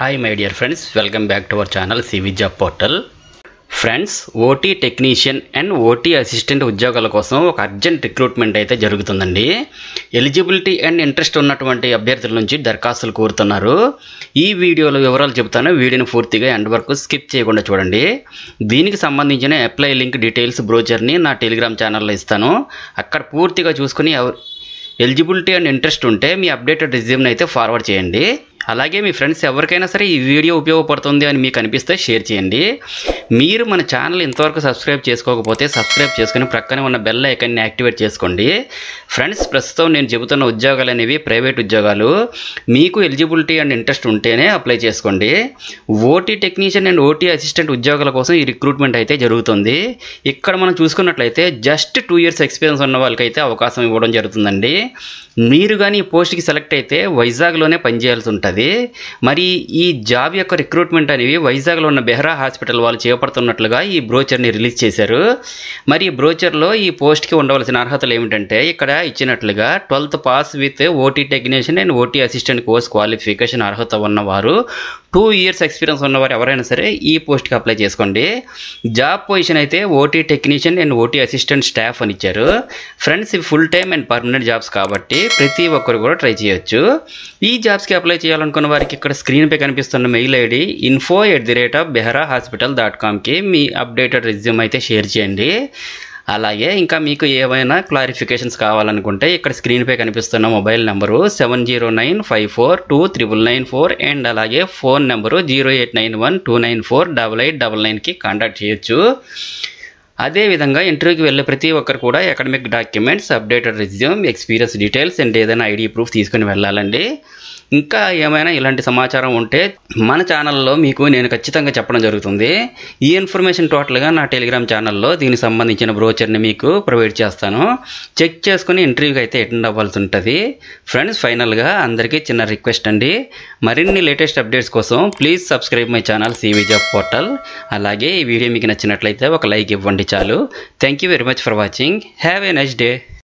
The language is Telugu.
hi my dear friends welcome back to our channel CV job portal friends OT technician and OT assistant ఉద్యోగాల కోసం ఒక అర్జెంట్ రిక్రూట్మెంట్ అయితే జరుగుతుందండి ఎలిజిబిలిటీ అండ్ ఇంట్రెస్ట్ ఉన్నటువంటి అభ్యర్థుల నుంచి దరఖాస్తులు కోరుతున్నారు ఈ వీడియోలో వివరాలు చెబుతాను వీడియోని పూర్తిగా ఎండ్ వరకు స్కిప్ చేయకుండా చూడండి దీనికి సంబంధించిన అప్లై లింక్ డీటెయిల్స్ బ్రోచర్ని నా టెలిగ్రామ్ ఛానల్లో ఇస్తాను అక్కడ పూర్తిగా చూసుకుని ఎవ- ఎలిజిబిలిటీ అండ్ ఇంట్రెస్ట్ ఉంటే మీ అప్డేటెడ్ రిజ్యూమ్ని అయితే ఫార్వర్డ్ చేయండి అలాగే మీ ఫ్రెండ్స్ ఎవరికైనా సరే ఈ వీడియో ఉపయోగపడుతుంది అని మీకు అనిపిస్తే షేర్ చేయండి మీరు మన ఛానల్ ఇంతవరకు సబ్స్క్రైబ్ చేసుకోకపోతే సబ్స్క్రైబ్ చేసుకుని ప్రక్కనే ఉన్న బెల్ ఐకాన్ని యాక్టివేట్ చేసుకోండి ఫ్రెండ్స్ ప్రస్తుతం నేను చెబుతున్న ఉద్యోగాలు అనేవి ప్రైవేట్ ఉద్యోగాలు మీకు ఎలిజిబిలిటీ అండ్ ఇంట్రెస్ట్ ఉంటేనే అప్లై చేసుకోండి OT technician and OT assistant ఉద్యోగాల కోసం ఈ రిక్రూట్మెంట్ అయితే జరుగుతుంది ఇక్కడ మనం చూసుకున్నట్లయితే జస్ట్ టూ ఇయర్స్ ఎక్స్పీరియన్స్ ఉన్న వాళ్ళకైతే అవకాశం ఇవ్వడం జరుగుతుందండి మీరు కానీ ఈ పోస్ట్కి సెలెక్ట్ అయితే వైజాగ్లోనే పనిచేయాల్సి ఉంటుంది మరి ఈ జాబ్ యొక్క రిక్రూట్మెంట్ అనేవి వైజాగ్లో ఉన్న బెహ్రా హాస్పిటల్ వాళ్ళు చేపడుతున్నట్లుగా ఈ బ్రోచర్ని రిలీజ్ చేశారు మరి ఈ బ్రోచర్లో ఈ పోస్ట్కి ఉండవలసిన అర్హతలు ఏమిటంటే ఇక్కడ ఇచ్చినట్లుగా twelfth pass with OT technician and OT assistant course qualification అర్హత ఉన్నవారు టూ ఇయర్స్ ఎక్స్పీరియన్స్ ఉన్నవారు ఎవరైనా సరే ఈ పోస్ట్కి అప్లై చేసుకోండి జాబ్ పొజిషన్ అయితే OT technician and OT assistant staff అని ఇచ్చారు ఫ్రెండ్స్ ఇవి full time and permanent jobs కాబట్టి ప్రతి ఒక్కరు కూడా ట్రై చేయొచ్చు ఈ జాబ్స్కి అప్లై చేయాలనుకున్న వారికి ఇక్కడ స్క్రీన్పై కనిపిస్తున్న mail ID info at the rate of Behara hospital dot కామ్కి మీ అప్డేటెడ్ రిజ్యూమ్ అయితే షేర్ చేయండి అలాగే ఇంకా మీకు ఏమైనా క్లారిఫికేషన్స్ కావాలనుకుంటే ఇక్కడ స్క్రీన్పై కనిపిస్తున్న mobile number seven zero nine five four two triple nine four and అలాగే phone number zero eight nine one two nine four double eight double నైన్కి కాంటాక్ట్ చేయొచ్చు అదేవిధంగా ఇంటర్వ్యూకి వెళ్ళే ప్రతి ఒక్కరు కూడా academic documents updated resume experience details and ఏదైనా ఐడి ప్రూఫ్ తీసుకుని వెళ్ళాలండి ఇంకా ఏమైనా ఇలాంటి సమాచారం ఉంటే మన ఛానల్లో మీకు నేను ఖచ్చితంగా చెప్పడం జరుగుతుంది ఈ ఇన్ఫర్మేషన్ టోటల్గా నా టెలిగ్రామ్ ఛానల్లో దీనికి సంబంధించిన బ్రోచర్ని మీకు ప్రొవైడ్ చేస్తాను చెక్ చేసుకుని ఇంటర్వ్యూకి అయితే అటెండ్ అవ్వాల్సి ఉంటుంది ఫ్రెండ్స్ ఫైనల్గా అందరికీ చిన్న రిక్వెస్ట్ అండి మరిన్ని లేటెస్ట్ అప్డేట్స్ కోసం please subscribe my channel CV job portal అలాగే ఈ వీడియో మీకు నచ్చినట్లయితే ఒక లైక్ ఇవ్వండి చాలు thank you very much for watching have a nice day